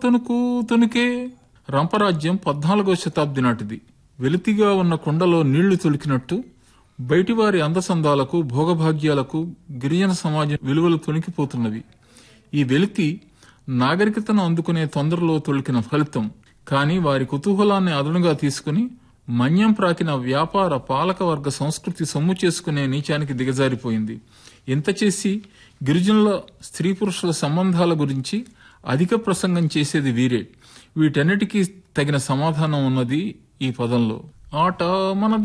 తునుకు తునుకే రంపరాజ్యం పద్నాలుగో శతాబ్ది నాటిది వెలితిగా ఉన్న కుండలో నీళ్లు తొలికినట్టు బయటివారి అందసందాలకు భోగభాగ్యాలకు గిరిజన సమాజం విలువలు తొణికిపోతున్నవి ఈ వెలితి నాగరికతను అందుకునే తొందరలో తొలికిన ఫలితం కానీ వారి కుతూహలాన్ని అదనుగా తీసుకుని మన్యం ప్రాకిన వ్యాపార పాలక వర్గ సంస్కృతి సొమ్ము చేసుకునే నీచానికి దిగజారిపోయింది ఇంత చేసి గిరిజనుల స్త్రీ పురుషుల సంబంధాల గురించి అధిక ప్రసంగం చేసేది వీరే వీటన్నిటికీ తగిన సమాధానం ఉన్నది ఈ పదంలో ఆట మన